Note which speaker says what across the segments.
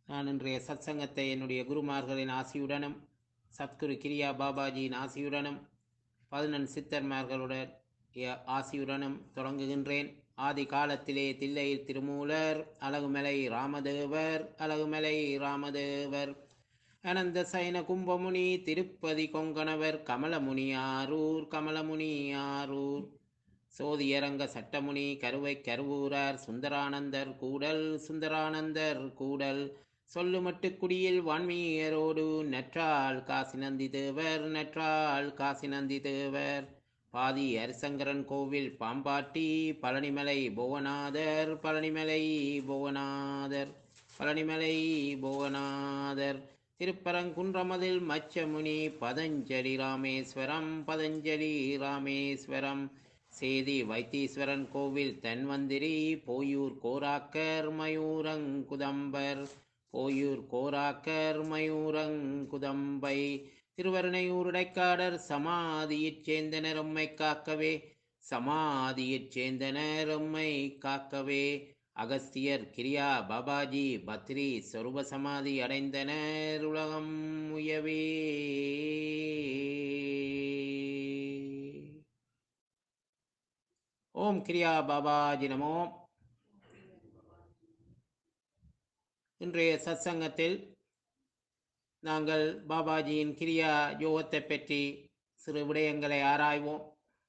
Speaker 1: நான் இன்றைய சத்சங்கத்தை என்னுடைய குருமார்களின் ஆசியுடனும் சத்குரு கிரியா பாபாஜியின் ஆசியுடனும் பதினெண் சித்தர்மார்களுடன் ய- ஆசியுடனும் தொடங்குகின்றேன் ஆதி காலத்திலே தில்லையில் திருமூலர் அழகுமலை ராமதேவர் அழகுமலை ராமதேவர் அனந்த சைன கும்பமுனி திருப்பதி கொங்கணவர் கமலமுனி ஆரூர் கமலமுனி ஆரூர் சோதியரங்க சட்டமுனி கருவை கருவூரார் சுந்தரானந்தர் கூடல் சுந்தரானந்தர் கூடல் சொல்லுமட்டு குடியில் வான்மீயரோடு நற்றாள் காசி நந்தி தேவர் நற்றாள் காசி நந்தி தேவர் பாதி ஹரிசங்கரன் கோவில் பாம்பாட்டி பழனிமலை புவனாதர் பழனிமலை புவனாதர் பழனிமலை புவனாதர் திருப்பரங்குன்றமதில் மச்சமுனி பதஞ்சலி ராமேஸ்வரம் பதஞ்சலி ராமேஸ்வரம் சேதி வைத்தீஸ்வரன் கோவில் தன்வந்திரி போயூர் கோராக்கர் மயூரங்குதம்பர் போயூர் கோராக்கர் மயூரங்குதம்பை திருவருணையூர் இடைக்காடர் சமாதியிற் சேர்ந்தனர் உம்மை காக்கவே சமாதியிற் சேர்ந்தனர் உம்மை காக்கவே அகஸ்தியர் கிரியா பாபாஜி பத்ரி சொருப சமாதி அடைந்தனர் உலகம் உயவே ஓம் கிரியா பாபாஜி நமோ இன்றைய சத்சங்கத்தில் நாங்கள் பாபாஜியின் கிரியா யோகத்தை பற்றி சிறு விடயங்களை ஆராய்வோம்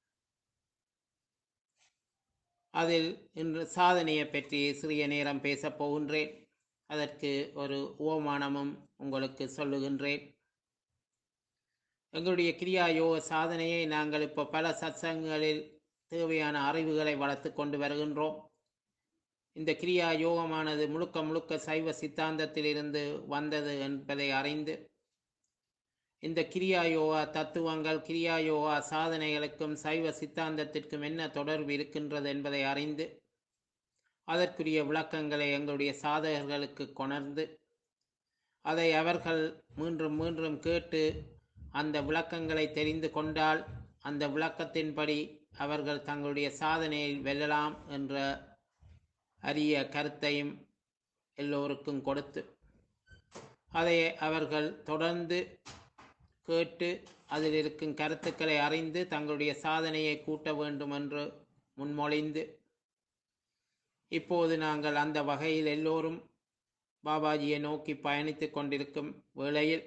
Speaker 1: அதில் இன்று சாதனையை பற்றி சிறிய நேரம் பேசப் போகின்றேன் அதற்கு ஒரு ஓமானமும் உங்களுக்கு சொல்லுகின்றேன் எங்களுடைய கிரியா யோக சாதனையை நாங்கள் இப்போ பல சத்சங்கங்களில் தேவையான அறிவுகளை வளர்த்து கொண்டு வருகின்றோம் இந்த கிரியா யோகமானது முழுக்க முழுக்க சைவ சித்தாந்தத்திலிருந்து வந்தது என்பதை அறிந்து இந்த கிரியா யோகா தத்துவங்கள் கிரியா யோகா சாதனைகளுக்கும் சைவ சித்தாந்தத்திற்கும் என்ன தொடர்பு இருக்கின்றது என்பதை அறிந்து அதற்குரிய விளக்கங்களை எங்களுடைய சாதகர்களுக்கு கொணர்ந்து அதை அவர்கள் மீண்டும் மீண்டும் கேட்டு அந்த விளக்கங்களை தெரிந்து கொண்டால் அந்த விளக்கத்தின்படி அவர்கள் தங்களுடைய சாதனையை வெல்லலாம் என்ற அரிய கருத்தையும் எல்லோருக்கும் கொடுத்து அதை அவர்கள் தொடர்ந்து கேட்டு அதில் இருக்கும் கருத்துக்களை அறிந்து தங்களுடைய சாதனையை கூட்ட வேண்டும் என்று முன்மொழிந்து இப்போது நாங்கள் அந்த வகையில் எல்லோரும் பாபாஜியை நோக்கி பயணித்துக் கொண்டிருக்கும் வேளையில்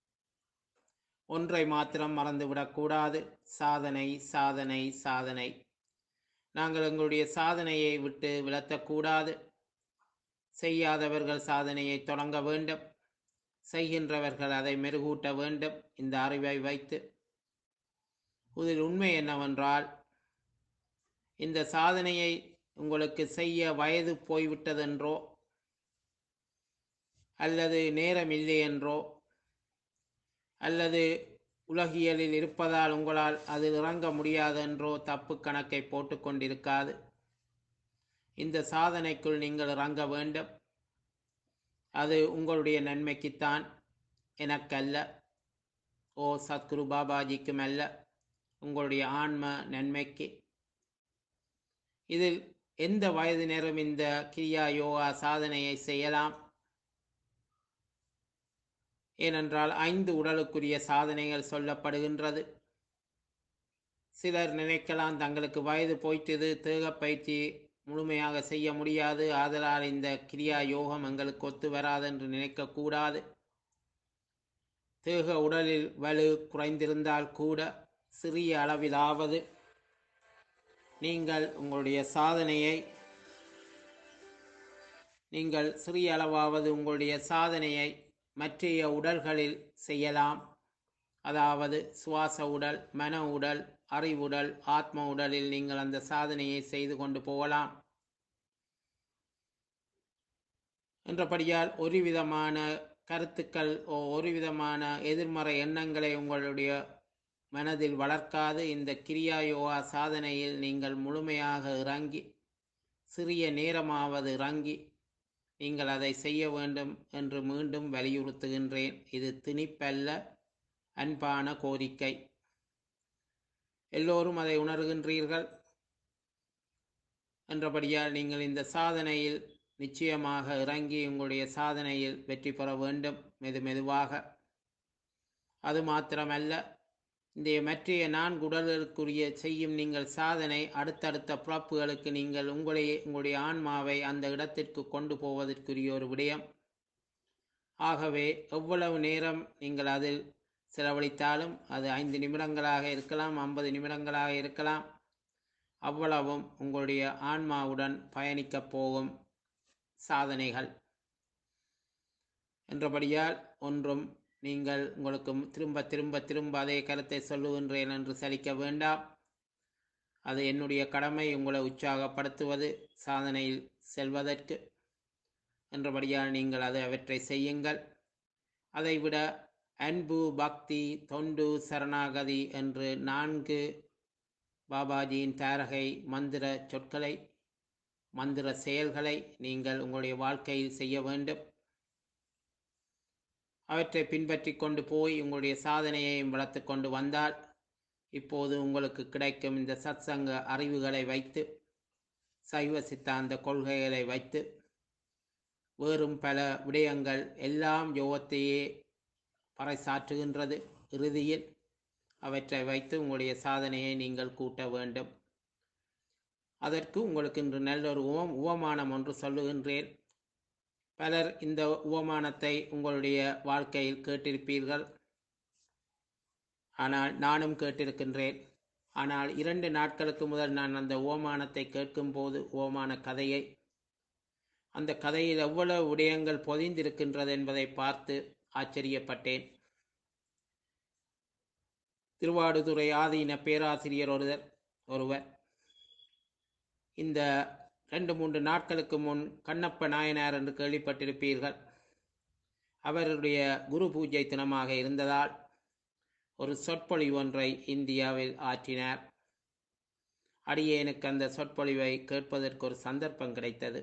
Speaker 1: ஒன்றை மாத்திரம் மறந்துவிடக்கூடாது சாதனை சாதனை சாதனை நாங்கள் எங்களுடைய சாதனையை விட்டு விலத்தக்கூடாது செய்யாதவர்கள் சாதனையை தொடங்க வேண்டும் செய்கின்றவர்கள் அதை மெருகூட்ட வேண்டும் இந்த அறிவை வைத்து இதில் உண்மை என்னவென்றால் இந்த சாதனையை உங்களுக்கு செய்ய வயது போய்விட்டதென்றோ அல்லது நேரம் இல்லை என்றோ அல்லது உலகியலில் இருப்பதால் உங்களால் அதில் இறங்க முடியாதென்றோ தப்பு கணக்கை போட்டுக்கொண்டிருக்காது இந்த சாதனைக்குள் நீங்கள் இறங்க வேண்டும் அது உங்களுடைய நன்மைக்குத்தான் எனக்கல்ல ஓ சத்குரு பாபாஜிக்கும் அல்ல உங்களுடைய ஆன்ம நன்மைக்கு இதில் எந்த வயதினரும் இந்த கிரியா யோகா சாதனையை செய்யலாம் ஏனென்றால் ஐந்து உடலுக்குரிய சாதனைகள் சொல்லப்படுகின்றது சிலர் நினைக்கலாம் தங்களுக்கு வயது போயிட்டது தேக பயிற்சி முழுமையாக செய்ய முடியாது ஆதலால் இந்த கிரியா யோகம் எங்களுக்கு ஒத்து வராது என்று நினைக்கக்கூடாது தேக உடலில் வலு குறைந்திருந்தால் கூட சிறிய அளவிலாவது நீங்கள் உங்களுடைய சாதனையை நீங்கள் சிறிய அளவாவது உங்களுடைய சாதனையை மற்றைய உடல்களில் செய்யலாம் அதாவது சுவாச உடல் மன உடல் அறிவுடல் ஆத்ம உடலில் நீங்கள் அந்த சாதனையை செய்து கொண்டு போகலாம் என்றபடியால் ஒரு விதமான கருத்துக்கள் ஓ ஒரு விதமான எதிர்மறை எண்ணங்களை உங்களுடைய மனதில் வளர்க்காது இந்த கிரியா யோகா சாதனையில் நீங்கள் முழுமையாக இறங்கி சிறிய நேரமாவது இறங்கி நீங்கள் அதை செய்ய வேண்டும் என்று மீண்டும் வலியுறுத்துகின்றேன் இது திணிப்பல்ல அன்பான கோரிக்கை எல்லோரும் அதை உணர்கின்றீர்கள் என்றபடியால் நீங்கள் இந்த சாதனையில் நிச்சயமாக இறங்கி உங்களுடைய சாதனையில் வெற்றி பெற வேண்டும் மெது மெதுவாக அது மாத்திரமல்ல இந்த மற்றைய நான்கு உடல்களுக்குரிய செய்யும் நீங்கள் சாதனை அடுத்தடுத்த பிறப்புகளுக்கு நீங்கள் உங்களையே உங்களுடைய ஆன்மாவை அந்த இடத்திற்கு கொண்டு போவதற்குரிய ஒரு விடயம் ஆகவே எவ்வளவு நேரம் நீங்கள் அதில் செலவழித்தாலும் அது ஐந்து நிமிடங்களாக இருக்கலாம் ஐம்பது நிமிடங்களாக இருக்கலாம் அவ்வளவும் உங்களுடைய ஆன்மாவுடன் பயணிக்கப் போகும் சாதனைகள் என்றபடியால் ஒன்றும் நீங்கள் உங்களுக்கு திரும்ப திரும்ப திரும்ப அதே கருத்தை சொல்லுகின்றேன் என்று சலிக்க வேண்டாம் அது என்னுடைய கடமை உங்களை உற்சாகப்படுத்துவது சாதனையில் செல்வதற்கு என்றபடியால் நீங்கள் அதை அவற்றை செய்யுங்கள் அதைவிட அன்பு பக்தி தொண்டு சரணாகதி என்று நான்கு பாபாஜியின் தாரகை மந்திர சொற்களை மந்திர செயல்களை நீங்கள் உங்களுடைய வாழ்க்கையில் செய்ய வேண்டும் அவற்றை பின்பற்றி கொண்டு போய் உங்களுடைய சாதனையையும் வளர்த்து கொண்டு வந்தால் இப்போது உங்களுக்கு கிடைக்கும் இந்த சத்சங்க அறிவுகளை வைத்து சைவ சித்தாந்த கொள்கைகளை வைத்து வேறும் பல விடயங்கள் எல்லாம் யோகத்தையே பறைசாற்றுகின்றது இறுதியில் அவற்றை வைத்து உங்களுடைய சாதனையை நீங்கள் கூட்ட வேண்டும் அதற்கு உங்களுக்கு இன்று நல்ல ஒரு உவம் உவமானம் ஒன்று சொல்லுகின்றேன் பலர் இந்த உவமானத்தை உங்களுடைய வாழ்க்கையில் கேட்டிருப்பீர்கள் ஆனால் நானும் கேட்டிருக்கின்றேன் ஆனால் இரண்டு நாட்களுக்கு முதல் நான் அந்த ஓமானத்தை கேட்கும்போது ஓமான கதையை அந்த கதையில் எவ்வளவு விடயங்கள் பொதிந்திருக்கின்றது என்பதை பார்த்து ஆச்சரியப்பட்டேன் திருவாடுதுறை ஆதீன பேராசிரியர் ஒருவர் ஒருவர் இந்த ரெண்டு மூன்று நாட்களுக்கு முன் கண்ணப்ப நாயனார் என்று கேள்விப்பட்டிருப்பீர்கள் அவருடைய குரு பூஜை தினமாக இருந்ததால் ஒரு சொற்பொழிவு ஒன்றை இந்தியாவில் ஆற்றினார் அடியேனுக்கு அந்த சொற்பொழிவை கேட்பதற்கு ஒரு சந்தர்ப்பம் கிடைத்தது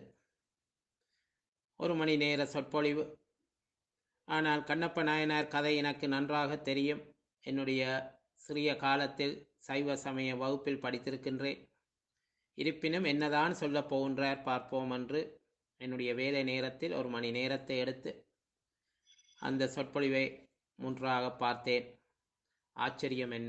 Speaker 1: ஒரு மணி நேர சொற்பொழிவு ஆனால் கண்ணப்ப நாயனார் கதை எனக்கு நன்றாக தெரியும் என்னுடைய சிறிய காலத்தில் சைவ சமய வகுப்பில் படித்திருக்கின்றேன் இருப்பினும் என்னதான் சொல்லப் போகின்றார் பார்ப்போம் என்று என்னுடைய வேலை நேரத்தில் ஒரு மணி நேரத்தை எடுத்து அந்த சொற்பொழிவை முன்றாக பார்த்தேன் ஆச்சரியம் என்ன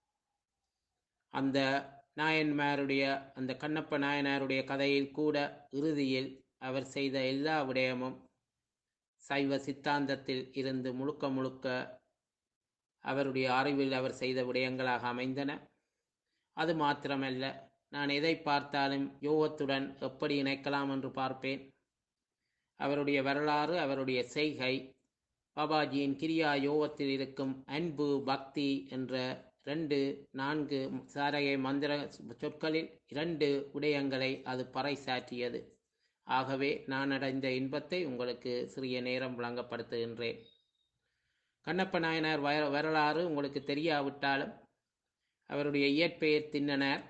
Speaker 1: அந்த நாயன்மாருடைய அந்த கண்ணப்ப நாயனாருடைய கதையில் கூட இறுதியில் அவர் செய்த எல்லா விடயமும் சைவ சித்தாந்தத்தில் இருந்து முழுக்க முழுக்க அவருடைய அறிவில் அவர் செய்த விடயங்களாக அமைந்தன அது மாத்திரமல்ல நான் எதை பார்த்தாலும் யோகத்துடன் எப்படி இணைக்கலாம் என்று பார்ப்பேன் அவருடைய வரலாறு அவருடைய செய்கை பாபாஜியின் கிரியா யோகத்தில் இருக்கும் அன்பு பக்தி என்ற ரெண்டு நான்கு சாரகை மந்திர சொற்களில் இரண்டு விடயங்களை அது பறைசாற்றியது ஆகவே நான் அடைந்த இன்பத்தை உங்களுக்கு சிறிய நேரம் விளங்கப்படுத்துகின்றேன் கண்ணப்ப நாயனார் வர வரலாறு உங்களுக்கு தெரியாவிட்டாலும் அவருடைய இயற்பெயர் தின்னனார்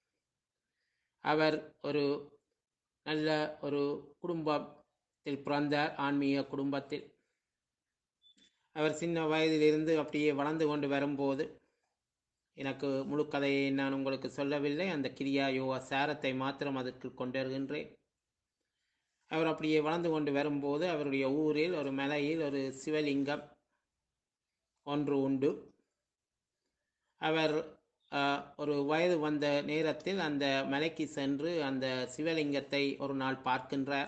Speaker 1: அவர் ஒரு நல்ல ஒரு குடும்பத்தில் பிறந்தார் ஆன்மீக குடும்பத்தில் அவர் சின்ன வயதிலிருந்து அப்படியே வளர்ந்து கொண்டு வரும்போது எனக்கு முழு கதையை நான் உங்களுக்கு சொல்லவில்லை அந்த கிரியா யோகா சாரத்தை மாத்திரம் அதற்கு கொண்டு வருகின்றேன் அவர் அப்படியே வளர்ந்து கொண்டு வரும்போது அவருடைய ஊரில் ஒரு மலையில் ஒரு சிவலிங்கம் ஒன்று உண்டு அவர் ஒரு வயது வந்த நேரத்தில் அந்த மலைக்கு சென்று அந்த சிவலிங்கத்தை ஒரு நாள் பார்க்கின்றார்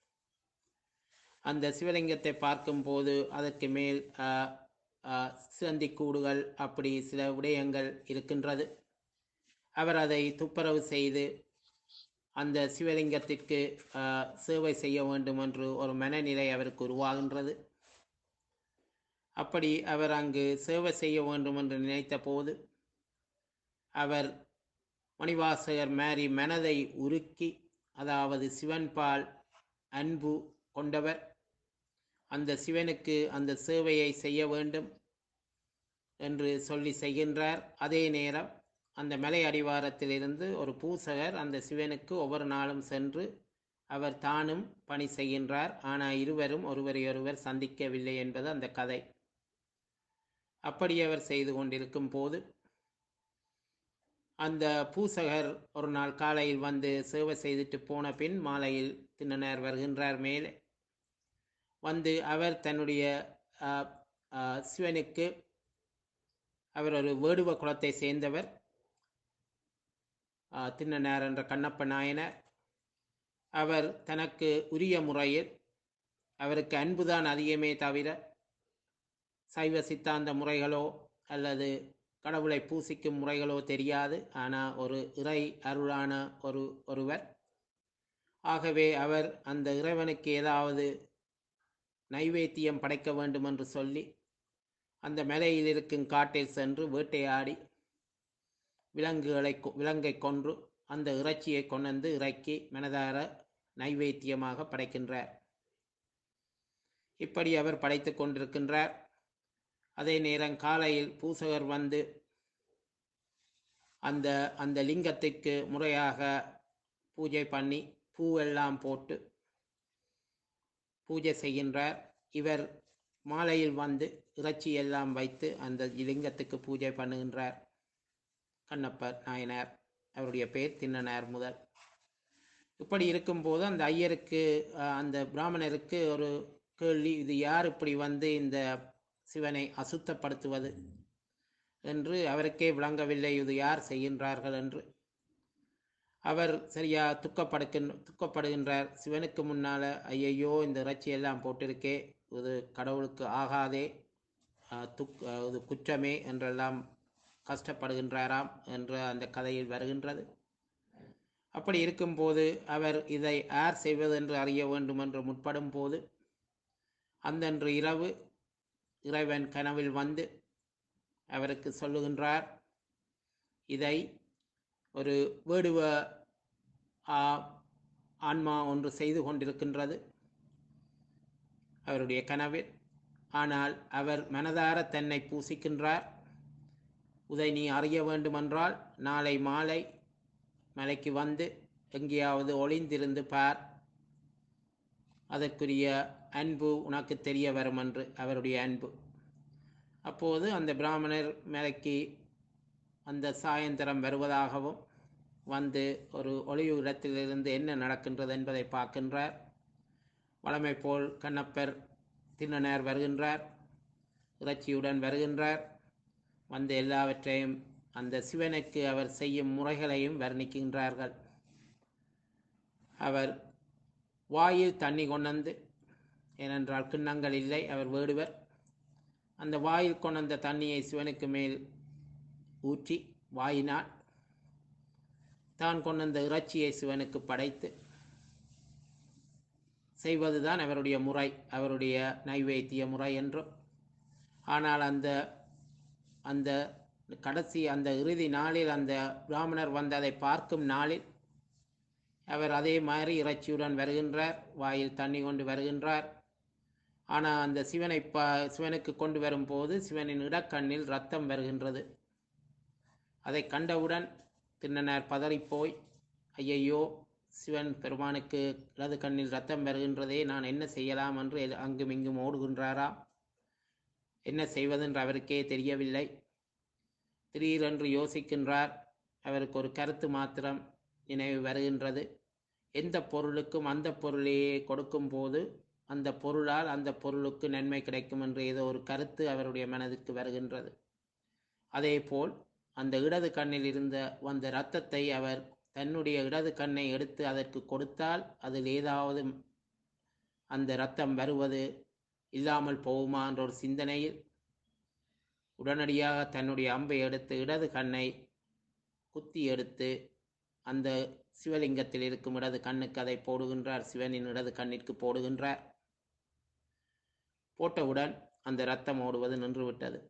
Speaker 1: அந்த சிவலிங்கத்தை பார்க்கும்போது அதற்கு மேல் சிலந்தி கூடுகள் அப்படி சில விடயங்கள் இருக்கின்றது அவர் அதை துப்புரவு செய்து அந்த சிவலிங்கத்திற்கு சேவை செய்ய வேண்டும் என்று ஒரு மனநிலை அவருக்கு உருவாகின்றது அப்படி அவர் அங்கு சேவை செய்ய வேண்டும் என்று நினைத்த போது அவர் மணிவாசகர் மாரி மனதை உருக்கி அதாவது சிவன்பால் அன்பு கொண்டவர் அந்த சிவனுக்கு அந்த சேவையை செய்ய வேண்டும் என்று சொல்லி செய்கின்றார் அதே நேரம் அந்த மலை அடிவாரத்திலிருந்து ஒரு பூசகர் அந்த சிவனுக்கு ஒவ்வொரு நாளும் சென்று அவர் தானும் பணி செய்கின்றார் ஆனால் இருவரும் ஒருவரையொருவர் சந்திக்கவில்லை என்பது அந்த கதை அப்படி அவர் செய்து கொண்டிருக்கும் போது அந்த பூசகர் ஒரு நாள் காலையில் வந்து சேவை செய்துட்டு போன பின் மாலையில் திண்ணனார் வருகின்றார் மேலே வந்து அவர் தன்னுடைய ஆ, ஆ, சிவனுக்கு அவர் ஒரு வேடுவ குலத்தை சேர்ந்தவர் ஆ, திண்ணனார் என்ற கண்ணப்ப நாயனார் அவர் தனக்கு உரிய முறையில் அவருக்கு அன்புதான் அதிகமே தவிர சைவ சித்தாந்த முறைகளோ அல்லது கடவுளை பூசிக்கும் முறைகளோ தெரியாது ஆனால் ஒரு இறை அருளான ஒரு ஒருவர் ஆகவே அவர் அந்த இறைவனுக்கு ஏதாவது நைவேத்தியம் படைக்க வேண்டும் என்று சொல்லி அந்த மலையில் இருக்கும் காட்டில் சென்று வேட்டையாடி விலங்குகளை கொ- விலங்கை கொன்று அந்த இறைச்சியை கொண்டு இறக்கி மனதார நைவேத்தியமாக படைக்கின்றார் இப்படி அவர் படைத்துக் கொண்டிருக்கின்றார் அதே நேரம் காலையில் பூசகர் வந்து அந்த அந்த லிங்கத்திற்கு முறையாக பூஜை பண்ணி பூவெல்லாம் போட்டு பூஜை செய்கின்றார் இவர் மாலையில் வந்து இறைச்சி எல்லாம் வைத்து அந்த லிங்கத்துக்கு பூஜை பண்ணுகின்றார் கண்ணப்பர் நாயனார் அவருடைய பெயர் திண்ணனார் முதல் இப்படி இருக்கும்போது அந்த ஐயருக்கு அஹ், அந்த பிராமணருக்கு ஒரு கேள்வி இது யார் இப்படி வந்து இந்த சிவனை அசுத்தப்படுத்துவது என்று அவருக்கே விளங்கவில்லை இது யார் செய்கின்றார்கள் என்று அவர் சரியா துக்கப்படுக்கின்ற துக்கப்படுகின்றார் சிவனுக்கு முன்னால ஐயையோ இந்த இறைச்சி எல்லாம் போட்டிருக்கே இது கடவுளுக்கு ஆகாதே அஹ், துக் அஹ், இது குற்றமே என்றெல்லாம் கஷ்டப்படுகின்றாராம் என்ற அந்த கதையில் வருகின்றது அப்படி இருக்கும்போது அவர் இதை யார் செய்வது என்று அறிய வேண்டும் என்று முற்படும் போது அந்தன்று இரவு இறைவன் கனவில் வந்து அவருக்கு சொல்லுகின்றார் இதை ஒரு வேடுவ ஆ, ஆன்மா ஒன்று செய்து கொண்டிருக்கின்றது அவருடைய கனவில் ஆனால் அவர் மனதார தன்னை பூசிக்கின்றார் உதை நீ அறிய வேண்டுமென்றால் நாளை மாலை மலைக்கு வந்து எங்கேயாவது ஒளிந்திருந்து பார் அதற்குரிய அன்பு உனக்கு தெரிய வரும் என்று அவருடைய அன்பு அப்போது அந்த பிராமணர் மலைக்கு அந்த சாயந்தரம் வருவதாகவும் வந்து ஒரு ஒளிவு இடத்திலிருந்து என்ன நடக்கின்றது என்பதை பார்க்கின்றார் வழமை போல் கண்ணப்பர் திண்ணனார் வருகின்றார் இறைச்சியுடன் வருகின்றார் வந்து எல்லாவற்றையும் அந்த சிவனுக்கு அவர் செய்யும் முறைகளையும் வர்ணிக்கின்றார்கள் அவர் வாயில் தண்ணி கொண்டு ஏனென்றால் கிண்ணங்கள் இல்லை அவர் வேடுவர் அந்த வாயில் கொண்ட தண்ணியை சிவனுக்கு மேல் ஊற்றி வாயினால் தான் கொண்ட இறைச்சியை சிவனுக்கு படைத்து செய்வதுதான் அவருடைய முறை அவருடைய நைவேத்திய முறை என்றும் ஆனால் அந்த அந்த கடைசி அந்த இறுதி நாளில் அந்த பிராமணர் வந்து அதை பார்க்கும் நாளில் அவர் அதே மாதிரி இறைச்சியுடன் வருகின்றார் வாயில் தண்ணி கொண்டு வருகின்றார் ஆனால் அந்த சிவனை பா சிவனுக்கு கொண்டு வரும்போது சிவனின் இடக்கண்ணில் ரத்தம் வருகின்றது அதை கண்டவுடன் திண்ணனார் பதறிப்போய் ஐயையோ சிவன் பெருமானுக்கு இடது கண்ணில் ரத்தம் வருகின்றதே நான் என்ன செய்யலாம் என்று எல்- அங்கும் இங்கும் ஓடுகின்றாராம் என்ன செய்வதென்று அவருக்கே தெரியவில்லை திடீரென்று யோசிக்கின்றார் அவருக்கு ஒரு கருத்து மாத்திரம் நினைவு வருகின்றது எந்த பொருளுக்கும் அந்த பொருளையே கொடுக்கும் போது அந்த பொருளால் அந்த பொருளுக்கு நன்மை கிடைக்கும் என்ற ஏதோ ஒரு கருத்து அவருடைய மனதிற்கு வருகின்றது அதேபோல் அந்த இடது கண்ணில் இருந்த வந்த இரத்தத்தை அவர் தன்னுடைய இடது கண்ணை எடுத்து அதற்கு கொடுத்தால் அதில் ஏதாவது அந்த இரத்தம் வருவது இல்லாமல் போகுமா என்ற ஒரு சிந்தனையில் உடனடியாக தன்னுடைய அம்பை எடுத்து இடது கண்ணை குத்தி எடுத்து அந்த சிவலிங்கத்தில் இருக்கும் இடது கண்ணுக்கு அதை போடுகின்றார் சிவனின் இடது கண்ணிற்கு போடுகின்றார் போட்டவுடன் அந்த இரத்தம் ஓடுவது நின்றுவிட்டது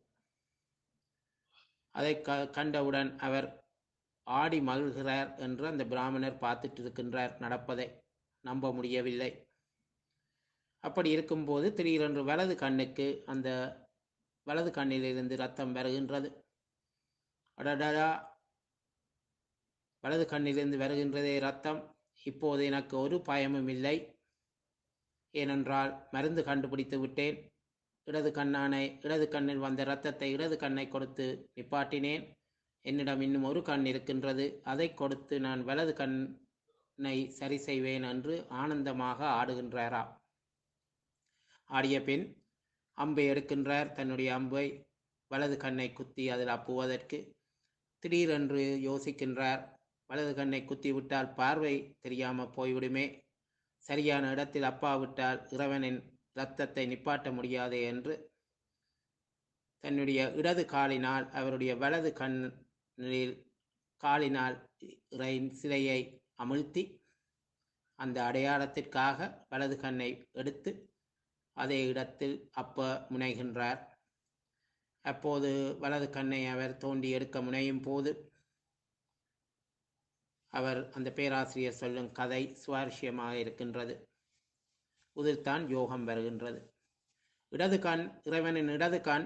Speaker 1: அதை க கண்டவுடன் அவர் ஆடி மகிழ்கிறார் என்று அந்த பிராமணர் பார்த்துட்டு இருக்கின்றார் நடப்பதை நம்ப முடியவில்லை அப்படி இருக்கும்போது திடீரென்று வலது கண்ணுக்கு அந்த வலது கண்ணிலிருந்து ரத்தம் வருகின்றது அடடடா வலது கண்ணிலிருந்து வருகின்றதே ரத்தம் இப்போது எனக்கு ஒரு பயமும் இல்லை ஏனென்றால் மருந்து கண்டுபிடித்து விட்டேன் இடது கண்ணானை இடது கண்ணில் வந்த இரத்தத்தை இடது கண்ணை கொடுத்து நிப்பாட்டினேன் என்னிடம் இன்னும் ஒரு கண் இருக்கின்றது அதை கொடுத்து நான் வலது கண் கண்ணை சரி செய்வேன் என்று ஆனந்தமாக ஆடுகின்றாராம் ஆடிய பின் அம்பை எடுக்கின்றார் தன்னுடைய அம்பை வலது கண்ணை குத்தி அதில் அப்புவதற்கு திடீரென்று யோசிக்கின்றார் வலது கண்ணை குத்தி விட்டால் பார்வை தெரியாமல் போய்விடுமே சரியான இடத்தில் அப்பா விட்டால் இறைவனின் இரத்தத்தை நிப்பாட்ட முடியாதே என்று தன்னுடைய இடது காலினால் அவருடைய வலது கண்ணில் காலினால் இறையின் சிலையை அமிழ்த்தி அந்த அடையாளத்திற்காக வலது கண்ணை எடுத்து அதே இடத்தில் அப்ப முனைகின்றார் அப்போது வலது கண்ணை அவர் தோண்டி எடுக்க முனையும் போது அவர் அந்த பேராசிரியர் சொல்லும் கதை சுவாரஸ்யமாக இருக்கின்றது உதிர்தான் யோகம் வருகின்றது இடது கண் இறைவனின் இடது கண்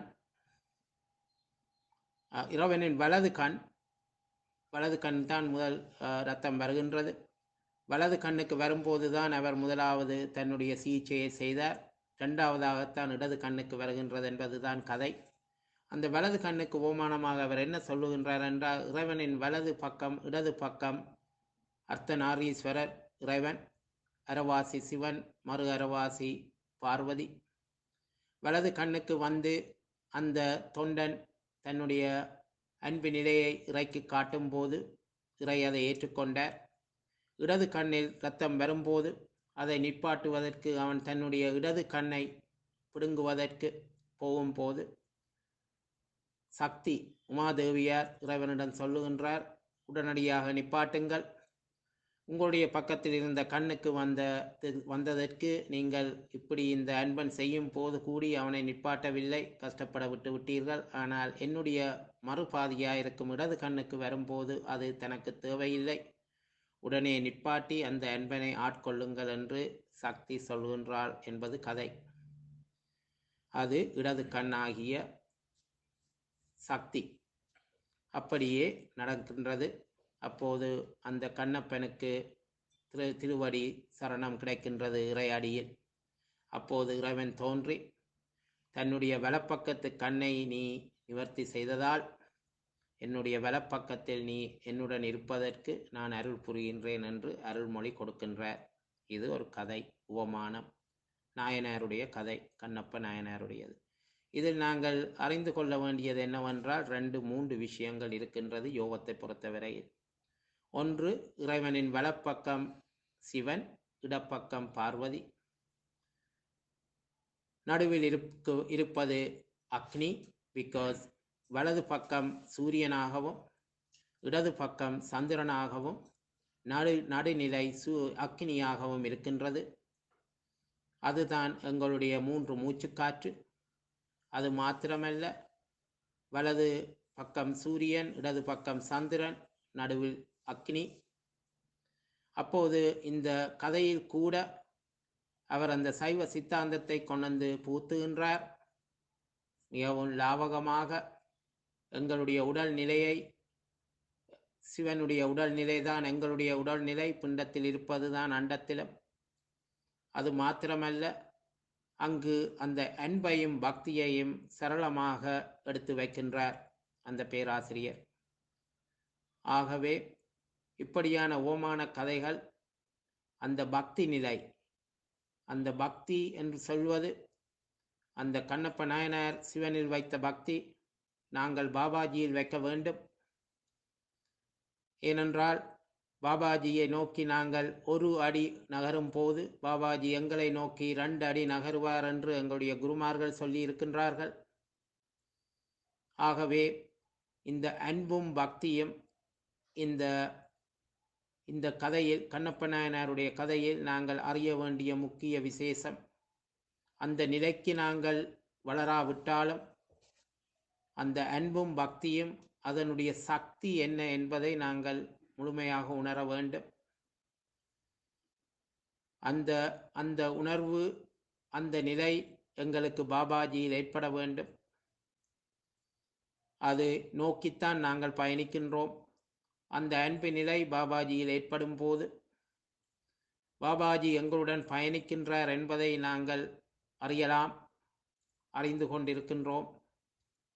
Speaker 1: அஹ், இறைவனின் வலது கண் வலது கண் தான் முதல் அஹ், ரத்தம் வருகின்றது வலது கண்ணுக்கு வரும்போது தான் அவர் முதலாவது தன்னுடைய சிகிச்சையை செய்தார் இரண்டாவதாகத்தான் இடது கண்ணுக்கு வருகின்றது என்பதுதான் கதை அந்த வலது கண்ணுக்கு ஓமானமாக அவர் என்ன சொல்லுகின்றார் என்றால் இறைவனின் வலது பக்கம் இடது பக்கம் அர்த்தநாரீஸ்வரர் இறைவன் அரவாசி சிவன் மறு அரவாசி பார்வதி வலது கண்ணுக்கு வந்து அந்த தொண்டன் தன்னுடைய அன்பு நிலையை இறைக்கு காட்டும்போது இறை அதை ஏற்றுக்கொண்டார் இடது கண்ணில் ரத்தம் வரும்போது அதை நிப்பாட்டுவதற்கு அவன் தன்னுடைய இடது கண்ணை பிடுங்குவதற்கு போகும்போது சக்தி உமாதேவியார் இறைவனிடம் சொல்லுகின்றார் உடனடியாக நிப்பாட்டுங்கள் உங்களுடைய பக்கத்தில் இருந்த கண்ணுக்கு வந்த வந்ததற்கு நீங்கள் இப்படி இந்த அன்பன் செய்யும் போது கூடி அவனை நிப்பாட்டவில்லை கஷ்டப்பட விட்டு விட்டீர்கள் ஆனால் என்னுடைய மறுபாதியாக இருக்கும் இடது கண்ணுக்கு வரும்போது அது தனக்கு தேவையில்லை உடனே நிப்பாட்டி அந்த அன்பனை ஆட்கொள்ளுங்கள் என்று சக்தி சொல்கின்றாள் என்பது கதை அது இடது கண்ணாகிய சக்தி அப்படியே நடக்கின்றது அப்போது அந்த கண்ணப்பனுக்கு திரு திருவடி சரணம் கிடைக்கின்றது இறையடியில் அப்போது இறைவன் தோன்றி தன்னுடைய வலப்பக்கத்து கண்ணை நீ நிவர்த்தி செய்ததால் என்னுடைய வலப்பக்கத்தில் நீ என்னுடன் இருப்பதற்கு நான் அருள் புரிகின்றேன் என்று அருள்மொழி கொடுக்கின்றார் இது ஒரு கதை உவமானம் நாயனாருடைய கதை கண்ணப்ப நாயனாருடையது இதில் நாங்கள் அறிந்து கொள்ள வேண்டியது என்னவென்றால் ரெண்டு மூன்று விஷயங்கள் இருக்கின்றது யோகத்தை பொறுத்தவரையில் ஒன்று இறைவனின் வலப்பக்கம் சிவன் இடப்பக்கம் பார்வதி நடுவில் இருக்கு இருப்பது அக்னி பிகாஸ் வலது பக்கம் சூரியனாகவும் இடது பக்கம் சந்திரனாகவும் நடு நடுநிலை சூ அக்னியாகவும் இருக்கின்றது அதுதான் எங்களுடைய மூன்று மூச்சுக்காற்று அது மாத்திரமல்ல வலது பக்கம் சூரியன் இடது பக்கம் சந்திரன் நடுவில் அக்னி அப்போது இந்த கதையில் கூட அவர் அந்த சைவ சித்தாந்தத்தை கொண்டு பூத்துகின்றார் மிகவும் லாவகமாக எங்களுடைய உடல் நிலையை சிவனுடைய உடல் நிலைதான் எங்களுடைய உடல்நிலை பிண்டத்தில் இருப்பதுதான் அண்டத்திலும் அது மாத்திரமல்ல அங்கு அந்த அன்பையும் பக்தியையும் சரளமாக எடுத்து வைக்கின்றார் அந்த பேராசிரியர் ஆகவே இப்படியான ஓமான கதைகள் அந்த பக்தி நிலை அந்த பக்தி என்று சொல்வது அந்த கண்ணப்ப நாயனார் சிவனில் வைத்த பக்தி நாங்கள் பாபாஜியில் வைக்க வேண்டும் ஏனென்றால் பாபாஜியை நோக்கி நாங்கள் ஒரு அடி நகரும் போது பாபாஜி எங்களை நோக்கி ரெண்டு அடி நகருவார் என்று எங்களுடைய குருமார்கள் சொல்லி இருக்கின்றார்கள் ஆகவே இந்த அன்பும் பக்தியும் இந்த இந்த கதையில் கண்ணப்ப நாயனாருடைய கதையில் நாங்கள் அறிய வேண்டிய முக்கிய விசேஷம் அந்த நிலைக்கு நாங்கள் வளராவிட்டாலும் அந்த அன்பும் பக்தியும் அதனுடைய சக்தி என்ன என்பதை நாங்கள் முழுமையாக உணர வேண்டும் அந்த அந்த உணர்வு அந்த நிலை எங்களுக்கு பாபாஜியில் ஏற்பட வேண்டும் அது நோக்கித்தான் நாங்கள் பயணிக்கின்றோம் அந்த அன்பு நிலை பாபாஜியில் ஏற்படும் போது பாபாஜி எங்களுடன் பயணிக்கின்றார் என்பதை நாங்கள் அறியலாம் அறிந்து கொண்டிருக்கின்றோம்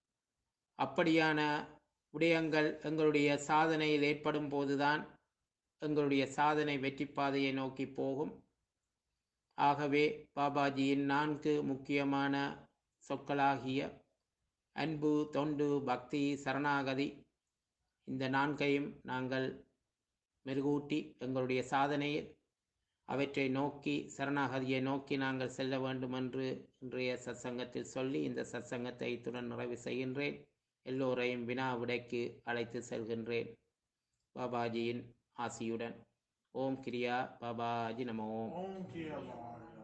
Speaker 1: அப்படியான விடயங்கள் எங்களுடைய சாதனையில் ஏற்படும் போதுதான் எங்களுடைய சாதனை வெற்றி பாதையை நோக்கி போகும் ஆகவே பாபாஜியின் நான்கு முக்கியமான சொற்களாகிய அன்பு தொண்டு பக்தி சரணாகதி இந்த நான்கையும் நாங்கள் மெருகூட்டி எங்களுடைய சாதனையில் அவற்றை நோக்கி சரணாகதியை நோக்கி நாங்கள் செல்ல வேண்டும் என்று இன்றைய சத்சங்கத்தில் சொல்லி இந்த சத்சங்கத்தை இத்துடன் நிறைவு செய்கின்றேன் எல்லோரையும் வினா விடைக்கு அழைத்து செல்கின்றேன் பாபாஜியின் ஆசியுடன் ஓம் கிரியா பாபாஜி நம ஓம்
Speaker 2: ஓம் கிரியா பாபாஜி